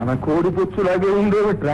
మన కోడి పొచ్చులాగే ఉండేవిట్రా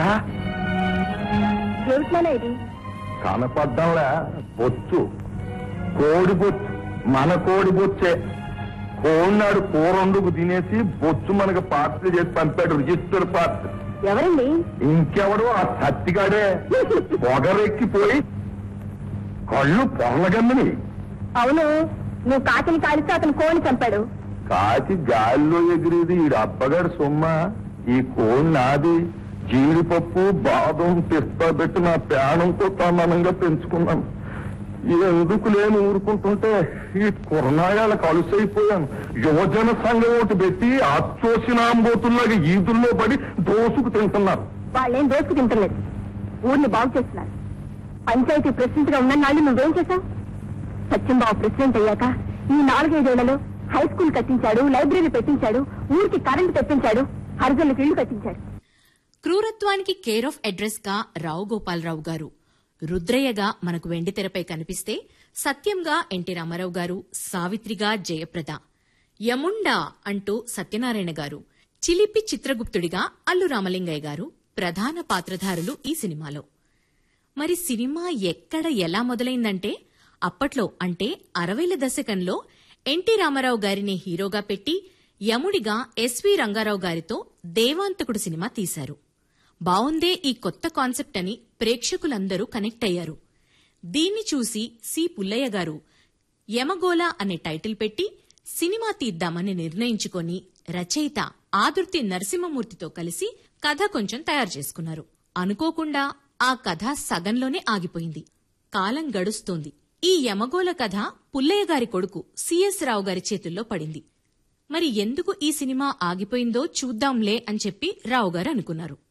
ఏమిట్లోనే ఇది కనపడ్డంలా బొచ్చు కోడి బొచ్చు మన కోడి బొచ్చే కోడినాడు కూరండుకు తినేసి బొచ్చు మనకు పార్టీ చేసి పంపాడు రిజిస్టర్ పార్టీ ఎవరండి ఇంకెవడు ఆ సత్తిగాడే పొగరెక్కిపోయి కళ్ళు పొరలగమ్మని అవును నువ్వు కాకిని కాలిస్తే అతను కోని చంపాడు కాకి గాలిలో ఎగిరేది ఈ అబ్బగారి సొమ్మ ఈ కోడి నాది జీడిపప్పు బాదం పిస్తా పెట్టి నా ప్రాణంతో సమానంగా పెంచుకున్నాను ఎందుకు లేని ఊరుకుంటుంటే ఈ కురనాయాల కలుసైపోయాను యువజన సంఘం ఒకటి పెట్టి అచ్చోసినాంబోతుల్లాగా ఈదుల్లో పడి దోసుకు తింటున్నారు వాళ్ళేం దోసుకు తింటలేదు ఊరిని బాగు చేస్తున్నారు పంచాయతీ ప్రెసిడెంట్ గా ఉన్న నాళ్ళు నువ్వేం చేశావు సత్యంబాబు ప్రెసిడెంట్ అయ్యాక ఈ నాలుగైదేళ్లలో హై స్కూల్ కట్టించాడు లైబ్రరీ పెట్టించాడు ఊరికి కరెంటు తెప్పించాడు హరిజనులకు ఇళ్లు కట్టించాడు క్రూరత్వానికి కేర్ ఆఫ్ అడ్రస్ గా రావు గోపాలరావు గారు రుద్రయ్యగా మనకు వెండితెరపై కనిపిస్తే సత్యంగా ఎన్టీ రామారావు గారు సావిత్రిగా జయప్రద యముండా అంటూ సత్యనారాయణ గారు చిలిపి చిత్రగుప్తుడిగా అల్లు రామలింగయ్య గారు ప్రధాన పాత్రధారులు ఈ సినిమాలో మరి సినిమా ఎక్కడ ఎలా మొదలైందంటే అప్పట్లో అంటే అరవైల దశకంలో ఎన్టీ రామారావు గారిని హీరోగా పెట్టి యముడిగా ఎస్వి రంగారావు గారితో దేవాంతకుడు సినిమా తీశారు బావుందే ఈ కొత్త కాన్సెప్ట్ అని ప్రేక్షకులందరూ కనెక్ట్ అయ్యారు దీన్ని చూసి సి పుల్లయ్య గారు యమగోళ అనే టైటిల్ పెట్టి సినిమా తీద్దామని నిర్ణయించుకొని రచయిత ఆదుర్తి నరసింహమూర్తితో కలిసి కథ కొంచెం తయారు చేసుకున్నారు అనుకోకుండా ఆ కథ సగంలోనే ఆగిపోయింది కాలం గడుస్తోంది ఈ యమగోళ కథ పుల్లయ్య గారి కొడుకు సిఎస్ రావు గారి చేతుల్లో పడింది మరి ఎందుకు ఈ సినిమా ఆగిపోయిందో చూద్దాంలే అని చెప్పి రావు గారు అనుకున్నారు